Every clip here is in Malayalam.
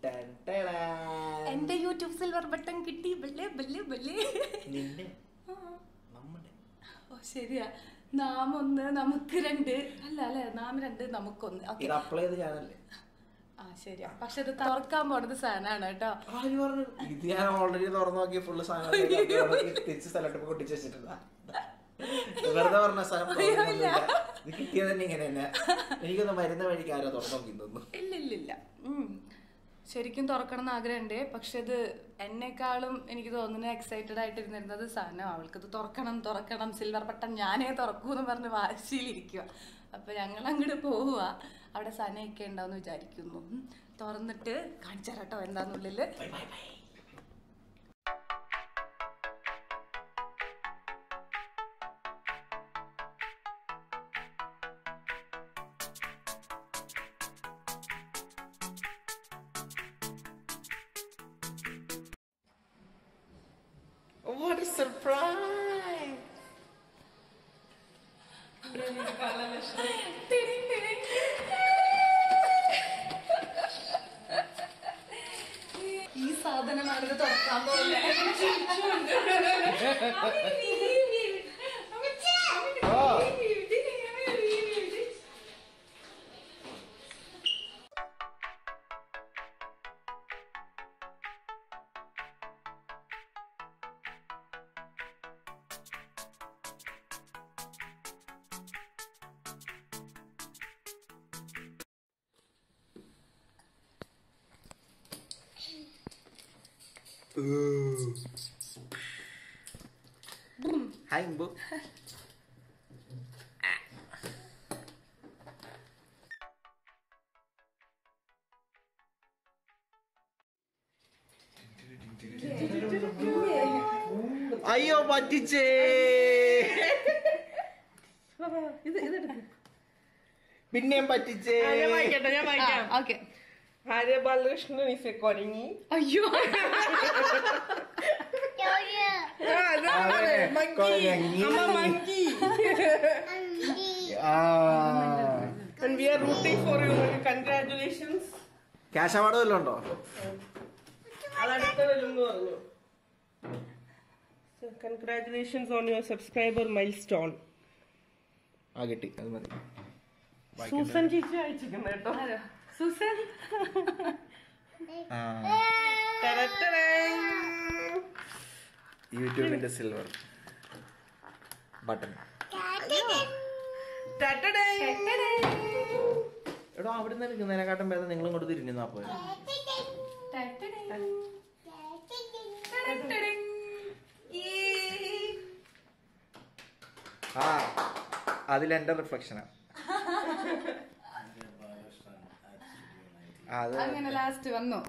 ടൻ ടടാ. എന്റെ യൂട്യൂബ് സിൽവർ ബട്ടൺ കിട്ടി ബല്ലേ ബല്ലേ ബല്ലേ നിന്റെ നമ്മുടെ ഓ ശരിയാ നാം ഒന്ന് നമുക്ക് രണ്ട് അല്ല അല്ലെ നാം രണ്ട് നമുക്കൊന്ന് ഓക്കെ ഇത് അപ്ലൈ ചെയ്ത് ഞാനല്ലേ ആ ശരിയാ പക്ഷെ ഇത് തുറക്കാൻ പോണത് സാധനമാണ് കേട്ടോ ആര് പറഞ്ഞു ഇത് ഞാൻ ഓൾറെഡി തുറന്നു നോക്കിയ ഫുള്ള് സാധനം തിരിച്ച് സ്ഥലത്ത് കൊട്ടിച്ച് വെച്ചിട്ടുണ്ട് വെറുതെ പറഞ്ഞ സാധനം തുറന്നൊന്നുമില്ല. ഇത് കിട്ടിയത് തന്നെ ഇങ്ങനെ തന്നെ എനിക്കൊന്ന് മരുന്ന് വഴിക്ക് ആരോ തുറന്നു നോക്കി തോന്നുന്നു ഇല്ല ഇല്ല ഇല്ല ഉം. ശരിക്കും തുറക്കണം എന്ന് ആഗ്രഹമുണ്ട് പക്ഷെ ഇത് എന്നെക്കാളും എനിക്ക് തോന്നുന്നു എക്സൈറ്റഡ് ആയിട്ടിരുന്നിരുന്നത് സാധനം അവൾക്കിത് തുറക്കണം തുറക്കണം സിൽവർ ബട്ടൺ ഞാനേ തുറക്കൂ എന്ന് പറഞ്ഞ് വാശിയിലിരിക്കുക അപ്പൊ ഞങ്ങൾ അങ്ങോട്ട് പോവുക അവിടെ സനയൊക്കെ ഉണ്ടാവും വിചാരിക്കുന്നു ഉം. തുറന്നിട്ട് കാണിച്ചു തരാട്ടോ എന്താന്നുള്ളില് bye bye bye What a surprise! ഈ സാധനമാണ് ഇത് തുറക്കാൻ പോലെ Hi, Imbu. അയ്യോ പറ്റിച്ചേ പിന്നെയും പറ്റിച്ചേ ഞാൻ വായിക്കട്ടെ ഞാൻ വായിക്കാം okay Arya Balakrishnan is a കൊരങ്ങി അയ്യോ ആ, അതാണ് അതെ, monkey. കൊരങ്ങി. അമ്മ monkey. ആ And we are rooting for you. Congratulations. Cash award വല്ലതും ഉണ്ടോ അത് അടുത്ത വരുമെന്ന് പറഞ്ഞു congratulations on your subscriber milestone ആ കിട്ടി അത് മതി സൂസൻ ചേച്ചി അയച്ചിരിക്കുന്നു കേട്ടോ സുസൻ ആ ടടടടേ. യൂട്യൂബിന്റെ സിൽവർ ബട്ടൺ ടടടേ. എടോ അവിടുന്ന് എടുക്കുന്നതിനെക്കാട്ടും ഭേദം നിങ്ങളും കൊണ്ട് തിരിഞ്ഞാ പോയത് ആ അതിൽ എന്റെ റിഫ്ലക്ഷനാ അത് അങ്ങനെ ലാസ്റ്റ് വന്നു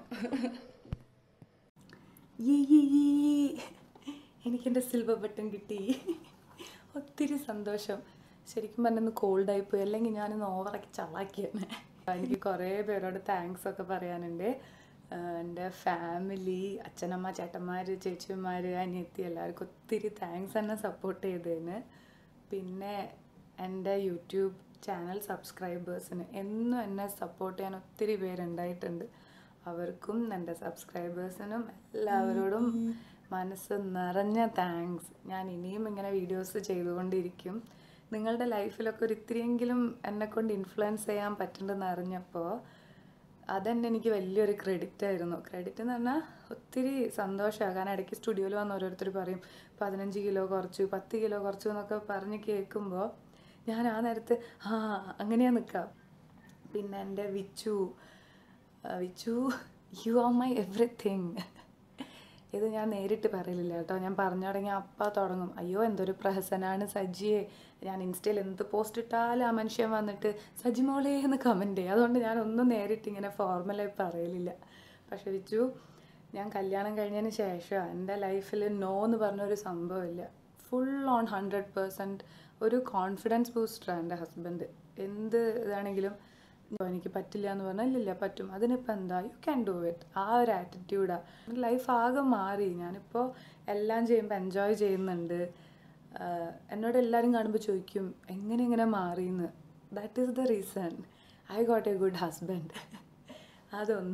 എനിക്കെൻ്റെ സിൽവർ ബട്ടൺ കിട്ടി ഒത്തിരി സന്തോഷം ശരിക്കും പറഞ്ഞൊന്ന് കോൾഡായി പോയി അല്ലെങ്കിൽ ഞാനിന്ന് ഓവറാക്കി ചളാക്കിയാണ് എനിക്ക് കുറേ പേരോട് താങ്ക്സ് ഒക്കെ പറയാനുണ്ട് ആഹ് എൻ്റെ ഫാമിലി അച്ഛനമ്മ ചേട്ടന്മാർ ചേച്ചിമാർ അനിയത്തി എല്ലാവർക്കും ഒത്തിരി താങ്ക്സ് എന്നെ സപ്പോർട്ട് ചെയ്തതിന് പിന്നെ എൻ്റെ യൂട്യൂബ് ചാനൽ സബ്സ്ക്രൈബേഴ്സിന് എന്നും എന്നെ സപ്പോർട്ട് ചെയ്യാൻ ഒത്തിരി പേരുണ്ടായിട്ടുണ്ട് അവർക്കും എൻ്റെ സബ്സ്ക്രൈബേഴ്സിനും എല്ലാവരോടും മനസ്സ് നിറഞ്ഞ താങ്ക്സ് ഞാൻ ഇനിയും ഇങ്ങനെ വീഡിയോസ് ചെയ്തുകൊണ്ടിരിക്കും നിങ്ങളുടെ ലൈഫിലൊക്കെ ഒരു ഇത്തിരിയെങ്കിലും എന്നെ കൊണ്ട് ഇൻഫ്ലുവൻസ് ചെയ്യാൻ പറ്റുന്നുണ്ടെന്ന് അറിഞ്ഞപ്പോൾ അതെന്നെ എനിക്ക് വലിയൊരു ക്രെഡിറ്റ് ആയിരുന്നു ക്രെഡിറ്റ് എന്ന് പറഞ്ഞാൽ ഒത്തിരി സന്തോഷമാണ് കാരണം ഇടയ്ക്ക് സ്റ്റുഡിയോയിൽ വന്ന് ഓരോരുത്തർ പറയും പതിനഞ്ച് കിലോ കുറച്ചു പത്ത് കിലോ കുറച്ചു എന്നൊക്കെ പറഞ്ഞ് കേൾക്കുമ്പോൾ ഞാൻ ആ നേരത്ത് ആ അങ്ങനെയാ നിൽക്കാം പിന്നെ എൻ്റെ വിച്ചു ആ, Vichu you are my everything ഇത് ഞാൻ നേരിട്ട് പറയലില്ല കേട്ടോ ഞാൻ പറഞ്ഞു തുടങ്ങി അപ്പ തുടങ്ങും അയ്യോ എന്തൊരു പ്രഹസനാണ് സജിയെ ഞാൻ ഇൻസ്റ്റയിൽ എന്ത് പോസ്റ്റ് ഇട്ടാലും ആ മനുഷ്യൻ വന്നിട്ട് സജി മോളെ എന്ന് കമൻറ്റ് ചെയ്യും അതുകൊണ്ട് ഞാൻ ഒന്നും നേരിട്ട് ഇങ്ങനെ ഫോർമലായി പറയലില്ല പക്ഷെ വിച്ചു ഞാൻ കല്യാണം കഴിഞ്ഞതിന് ശേഷം എൻ്റെ ലൈഫിൽ നോ എന്ന് പറഞ്ഞൊരു സംഭവമില്ല ഫുൾ ഓൺ ഹൺഡ്രഡ് പേഴ്സൻറ്റ് ഒരു കോൺഫിഡൻസ് ബൂസ്റ്ററാണ് എൻ്റെ ഹസ്ബൻഡ് എന്ത് ഇതാണെങ്കിലും "ഓ, എനിക്ക് പറ്റില്ല എന്ന് പറഞ്ഞാൽ ഇല്ലില്ല പറ്റും അതിനിപ്പോൾ എന്താ യു ക്യാൻ ഡു ഇറ്റ് ആ ഒരു ആറ്റിറ്റ്യൂഡാണ് ലൈഫ് ആകെ മാറി ഞാനിപ്പോൾ എല്ലാം ചെയ്യുമ്പോൾ എൻജോയ് ചെയ്യുന്നുണ്ട് ആഹ് എന്നോട് എല്ലാവരും കാണുമ്പോൾ ചോദിക്കും എങ്ങനെ ഇങ്ങനെ മാറിയെന്ന് that is the reason I got a good husband അതൊന്ന്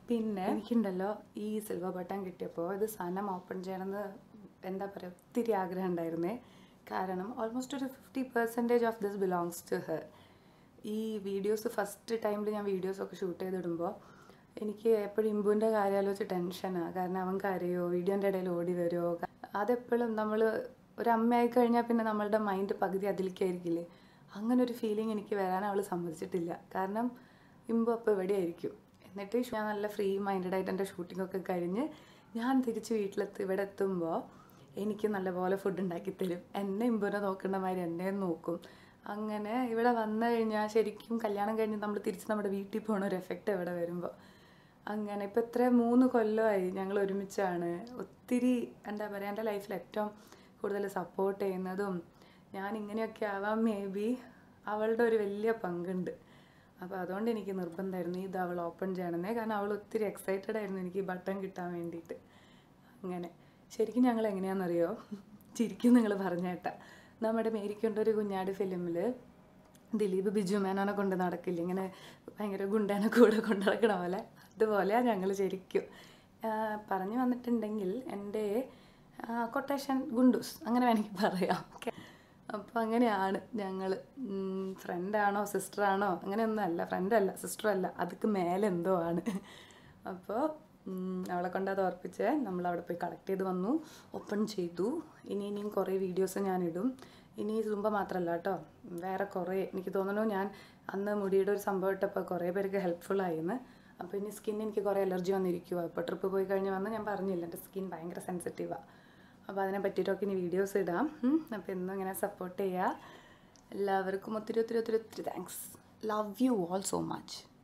പിന്നെ എനിക്കുണ്ടല്ലോ ഈ സിൽവർ ബട്ടൺ കിട്ടിയപ്പോൾ ഇത് സനം ഓപ്പൺ ചെയ്യണമെന്ന് എന്താ പറയുക ഒത്തിരി ആഗ്രഹം ഉണ്ടായിരുന്നേ കാരണം ഓൾമോസ്റ്റ് ഒരു fifty percentage of this belongs to her ഈ വീഡിയോസ് ഫസ്റ്റ് ടൈമിൽ ഞാൻ വീഡിയോസൊക്കെ ഷൂട്ട് ചെയ്തിടുമ്പോൾ എനിക്ക് എപ്പോഴും ഇമ്പുവിൻ്റെ കാര്യം ആലോചിച്ച് ടെൻഷനാണ് കാരണം അവൻ കരയോ വീഡിയോൻ്റെ ഇടയിൽ ഓടി വരുമോ അതെപ്പോഴും നമ്മൾ ഒരു അമ്മയായി കഴിഞ്ഞാൽ പിന്നെ നമ്മളുടെ മൈൻഡ് പകുതി അതിലേക്കായിരിക്കില്ലേ അങ്ങനെ ഒരു ഫീലിംഗ് എനിക്ക് വരാൻ അവൾ സമ്മതിച്ചിട്ടില്ല കാരണം ഇമ്പു അപ്പോൾ ഇവിടെ ആയിരിക്കും എന്നിട്ട് ഞാൻ നല്ല ഫ്രീ മൈൻഡഡ് ആയിട്ട് എൻ്റെ ഷൂട്ടിംഗ് ഒക്കെ കഴിഞ്ഞ് ഞാൻ തിരിച്ച് വീട്ടിലെത്തി ഇവിടെ എത്തുമ്പോൾ എനിക്ക് നല്ലപോലെ ഫുഡ് ഉണ്ടാക്കി തരും എന്നെ ഇമ്പുനെ നോക്കേണ്ട മാതിരി എന്നെയും നോക്കും അങ്ങനെ ഇവിടെ വന്നു കഴിഞ്ഞാൽ ശരിക്കും കല്യാണം കഴിഞ്ഞ് നമ്മൾ തിരിച്ച് നമ്മുടെ വീട്ടിൽ പോകണ ഒരു എഫക്റ്റ് ഇവിടെ വരുമ്പോൾ അങ്ങനെ ഇപ്പം ഇത്ര മൂന്ന് കൊല്ലമായി ഞങ്ങൾ ഒരുമിച്ചാണ് ഒത്തിരി എന്താ പറയുക എൻ്റെ ലൈഫിൽ ഏറ്റവും കൂടുതൽ സപ്പോർട്ട് ചെയ്യുന്നതും ഞാൻ ഇങ്ങനെയൊക്കെ ആവാൻ മേ ബി അവളുടെ ഒരു വലിയ പങ്കുണ്ട് അപ്പോൾ അതുകൊണ്ട് എനിക്ക് നിർബന്ധമായിരുന്നു ഇത് അവൾ ഓപ്പൺ ചെയ്യണമെന്നേ കാരണം അവൾ ഒത്തിരി എക്സൈറ്റഡ് ആയിരുന്നു എനിക്ക് ഈ ബട്ടൺ കിട്ടാൻ വേണ്ടിയിട്ട് അങ്ങനെ ശരിക്കും ഞങ്ങൾ എങ്ങനെയാണെന്നറിയോ ചിരിക്കും നിങ്ങൾ പറഞ്ഞേട്ടാ നമ്മുടെ മേരിക്കൊണ്ട ഒരു കുഞ്ഞാട് ഫിലിമിൽ ദിലീപ് ബിജു മേനോനെ കൊണ്ട് നടക്കില്ല ഇങ്ങനെ ഭയങ്കര ഗുണ്ടേനെ കൂടെ കൊണ്ട് നടക്കണ പോലെ അതുപോലെയാണ് ഞങ്ങൾ ശരിക്കും ആ, പറഞ്ഞു വന്നിട്ടുണ്ടെങ്കിൽ എൻ്റെ കൊട്ടേഷൻ ഗുണ്ടൂസ് അങ്ങനെ വേണമെങ്കിൽ പറയാം ഓക്കെ അപ്പോൾ അങ്ങനെയാണ് ഞങ്ങൾ ഫ്രണ്ടാണോ സിസ്റ്ററാണോ അങ്ങനെയൊന്നും അല്ല ഫ്രണ്ടല്ല സിസ്റ്ററല്ല അതൊക്കെ മേലെ എന്തോ ആണ് അപ്പോൾ അവളെ കൊണ്ട് അത് ഓർപ്പിച്ച് നമ്മൾ അവിടെ പോയി കളക്ട് ചെയ്ത് വന്നു ഓപ്പൺ ചെയ്തു ഇനി ഇനിയും കുറേ വീഡിയോസ് ഞാൻ ഇടും ഇനി സുംബ മാത്രമല്ല കേട്ടോ വേറെ കുറേ എനിക്ക് തോന്നുന്നു ഞാൻ അന്ന് മുടിയുടെ ഒരു സംഭവം ഇട്ടപ്പോൾ കുറേ പേർക്ക് ഹെൽപ്ഫുൾ ആയിന്ന് അപ്പോൾ ഇനി സ്കിൻ എനിക്ക് കുറേ അലർജി വന്നിരിക്കുക ഇപ്പോൾ ട്രിപ്പ് പോയി കഴിഞ്ഞ് വന്ന് ഞാൻ പറഞ്ഞില്ല എൻ്റെ സ്കിൻ ഭയങ്കര സെൻസിറ്റീവാണ് അപ്പോൾ അതിനെ പറ്റിയിട്ടൊക്കെ ഇനി വീഡിയോസ് ഇടാം അപ്പോൾ എന്നും ഇങ്ങനെ സപ്പോർട്ട് ചെയ്യുക എല്ലാവർക്കും ഒത്തിരി ഒത്തിരി ഒത്തിരി ഒത്തിരി thanks love you all so much